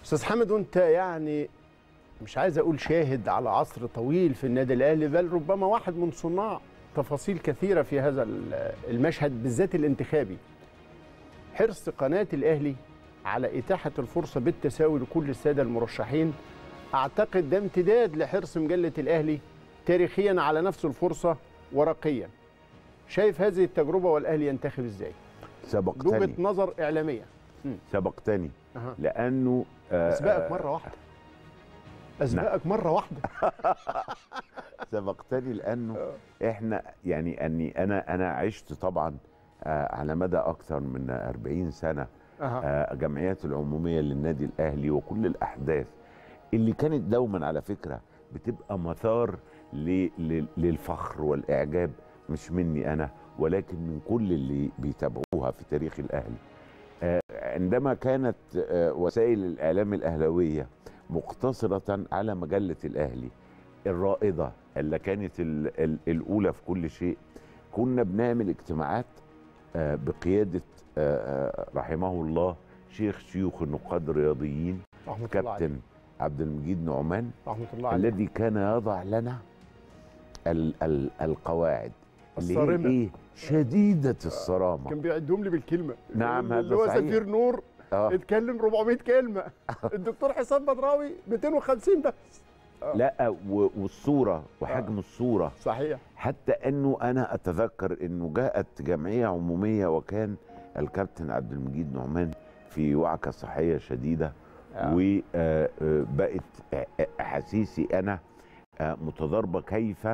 استاذ حامد وانت يعني مش عايز اقول شاهد على عصر طويل في النادي الاهلي بل ربما واحد من صناع تفاصيل كثيره في هذا المشهد بالذات الانتخابي حرص قناه الاهلي على اتاحه الفرصه بالتساوي لكل الساده المرشحين اعتقد ده امتداد لحرص مجله الاهلي تاريخيا على نفس الفرصه ورقيا شايف هذه التجربه والاهلي ينتخب ازاي سبقتني وجهه نظر اعلاميه سبقتني أها. لانه آه، اسبقك مره واحده اسبقك مره واحده سبقتني لانه احنا يعني اني انا انا عشت طبعا آه، على مدى اكثر من 40 سنه أها. آه، جمعيات العموميه للنادي الاهلي وكل الاحداث اللي كانت دوما على فكره بتبقى مثار ل- ل- للفخر والاعجاب مش مني انا ولكن من كل اللي بيتابعوها في تاريخ الاهلي آه، عندما كانت آه، وسائل الاعلام الاهلاويه مقتصره على مجله الاهلي الرائده اللي كانت ال- ال- الاولى في كل شيء كنا بنعمل اجتماعات آه، بقياده آه، آه، رحمه الله شيخ شيوخ النقاد الرياضيين رحمه الله عليه كابتن عبد المجيد نعمان رحمه الله عليه الذي كان يضع لنا ال ال القواعد اللي هي الصارمة. ايه شديده الصرامه كان بيعدهم لي بالكلمه نعم، هذا اللي هو صحيح. سفير نور اه اتكلم 400 كلمه الدكتور حسام بدراوي 250 بس لا و- والصوره وحجم الصوره صحيح حتى انه انا اتذكر انه جاءت جمعيه عموميه وكان الكابتن عبد المجيد نعمان في وعكه صحيه شديده آه. وبقت احاسيسي انا آه، متضاربه كيف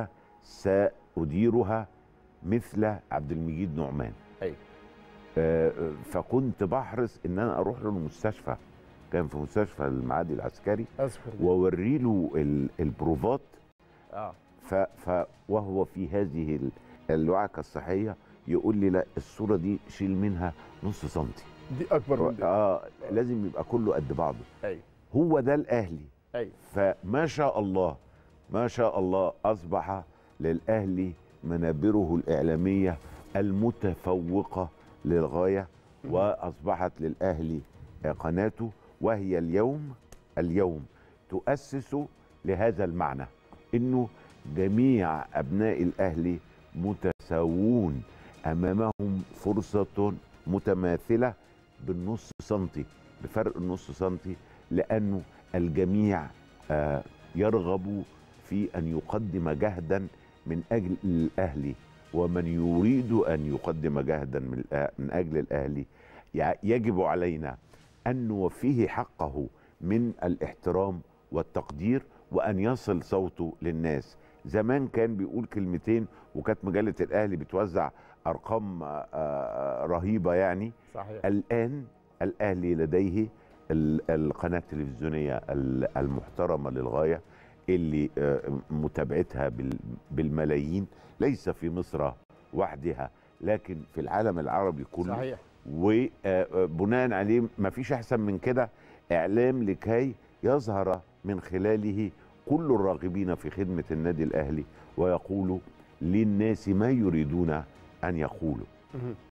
ساديرها مثل عبد المجيد نعمان أيوة. آه، فكنت بحرص ان انا اروح له المستشفى كان في مستشفى المعادي العسكري اصفر واوري له ال- البروفات اه ف ف وهو في هذه ال- الوعكه الصحيه يقول لي لا الصوره دي شيل منها نص سنتي دي اكبر من ده اه لازم يبقى كله قد بعضه ايوه هو ده الاهلي ايوه فما شاء الله ما شاء الله اصبح للاهلي منابره الاعلاميه المتفوقه للغايه واصبحت للاهلي قناته وهي اليوم اليوم تؤسس لهذا المعنى انه جميع ابناء الاهلي متساوون امامهم فرصه متماثله بالنص سنتي بفرق النص سنتي لانه الجميع آه، يرغب في ان يقدم جهدا من اجل الاهلي ومن يريد ان يقدم جهدا من الأ- من اجل الاهلي يع- يجب علينا ان نوفيه حقه من الاحترام والتقدير وان يصل صوته للناس زمان كان بيقول كلمتين وكانت مجله الاهلي بتوزع ارقام آه، آه، رهيبه يعني صحيح الآن الأهلي لديه ال- القناة التلفزيونية ال- المحترمة للغاية اللي آه، متابعتها بال- بالملايين ليس في مصر وحدها لكن في العالم العربي كله صحيح وبناء عليه ما فيش أحسن من كده إعلام لكي يظهر من خلاله كل الراغبين في خدمة النادي الأهلي ويقولوا للناس ما يريدون أن يقولوا مهم.